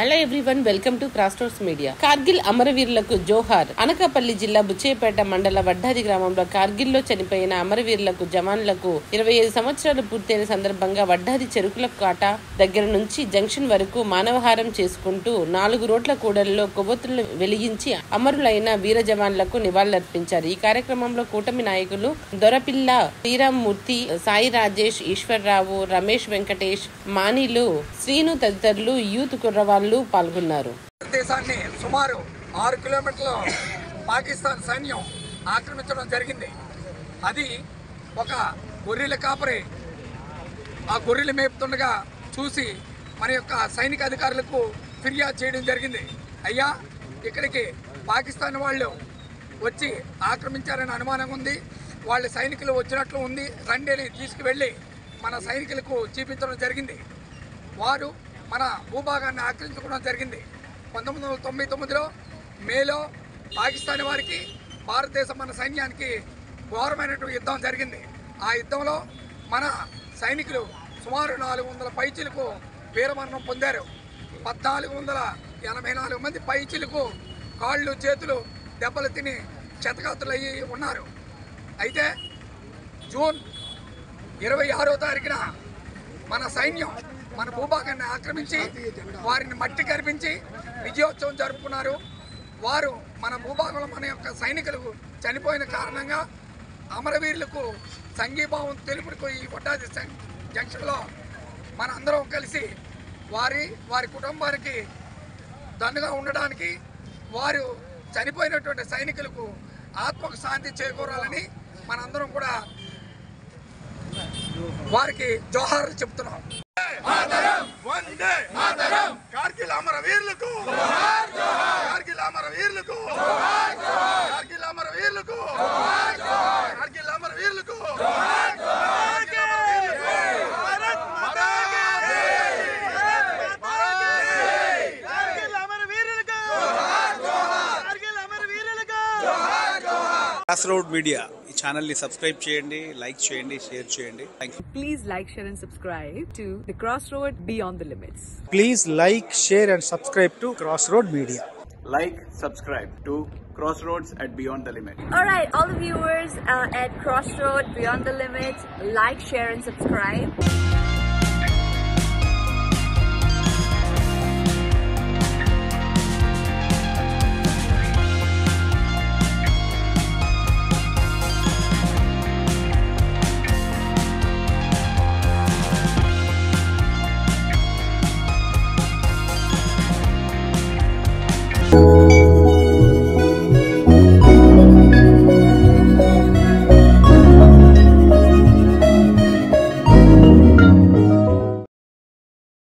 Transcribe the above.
Hello everyone welcome to క్రాస్టోర్స్ media Kargil అమరవీరులకు జోహార్ అనకాపల్లి జిల్లా బుచ్చేపేట మండల వడ్డాది గ్రామంలో కార్గిల్ లో చనిపోయిన అమరవీరులకు జవాన్లకు ఇరవై ఐదు సంవత్సరాలు పూర్తయిన సందర్భంగా వడ్డాది చెరుకుల కాట దగ్గర నుంచి జంక్షన్ వరకు మానవహారం చేసుకుంటూ నాలుగు రోడ్ల కూడలిలో కొవ్వొత్తులను వెలిగించి అమరులైన వీర జవాన్లకు నివాళులర్పించారు ఈ కార్యక్రమంలో కూటమి నాయకులు దొరపిల్ల శ్రీరామ్మూర్తి సాయి రాజేష్ ఈశ్వర్రావు రమేష్ వెంకటేష్ మానిలు శ్రీను తదితరులు యూత్ కుర్రవాళ్లు పాల్గొన్నారు దేశాన్ని సుమారు ఆరు కిలోమీటర్ల పాకిస్తాన్ సైన్యం ఆక్రమించడం జరిగింది అది ఒక గొర్రెల కాపరి ఆ గొర్రెలు మేపుతుండగా చూసి మన యొక్క సైనిక అధికారులకు ఫిర్యాదు చేయడం జరిగింది అయ్యా ఇక్కడికి పాకిస్తాన్ వాళ్ళు వచ్చి ఆక్రమించారని అనుమానం ఉంది వాళ్ళ సైనికులు వచ్చినట్లు ఉంది రండి తీసుకువెళ్ళి మన సైనికులకు చూపించడం జరిగింది వారు మన భూభాగాన్ని ఆక్రమించుకోవడం జరిగింది పంతొమ్మిది వందల తొంభై తొమ్మిదిలో మేలో పాకిస్తాన్ వారికి భారతదేశం మన సైన్యానికి ఘోరమైనటువంటి యుద్ధం జరిగింది ఆ యుద్ధంలో మన సైనికులు సుమారు నాలుగు వందల పైచీలకు వీరమరణం పొందారు పద్నాలుగు వందల ఎనభై నాలుగు మంది పైచీలకు కాళ్ళు చేతులు దెబ్బలు తిని చెతగాతులయ్యి ఉన్నారు అయితే జూన్ ఇరవై ఆరో తారీఖున మన సైన్యం మన భూభాగాన్ని ఆక్రమించి వారిని మట్టి కరిపించి విజయోత్సవం జరుపుకున్నారు వారు మన భూభాగంలో మన యొక్క సైనికులు చనిపోయిన కారణంగా అమరవీరులకు సంఘీభావం తెలుపుకు ఈ వడ్డాది జం- జంక్షన్లో మన అందరం కలిసి వారి వారి కుటుంబానికి దన్నుగా ఉండడానికి వారు చనిపోయినటువంటి సైనికులకు ఆత్మకు శాంతి చేకూరాలని మనందరం కూడా వారికి జోహార్లు చెప్తున్నాం వందే కార్గిల్ అమర వీరులకు కార్గిల్ అమర వీరులకు కార్గిల్ అమర వీరులకు కార్గిల్ అమర వీరులకు కార్గిల్ అమర వీరులకు భారత్ మాతా కీ భారత్ కార్గిల్ అమర వీరులకు కార్గిల్ అమర వీరులకు క్రాస్ రోడ్ మీడియా ఈ ఛానల్ని సబ్స్క్రైబ్ చేయండి లైక్ చేయండి షేర్ చేయండి thank you Please like, share, and subscribe to The Crossroad Beyond the Limits. please like, share, and subscribe to Crossroad Media. like, subscribe to Crossroads at Beyond the Limit. All right, all the viewers uh, at Crossroad Beyond the Limit, like, share, and subscribe.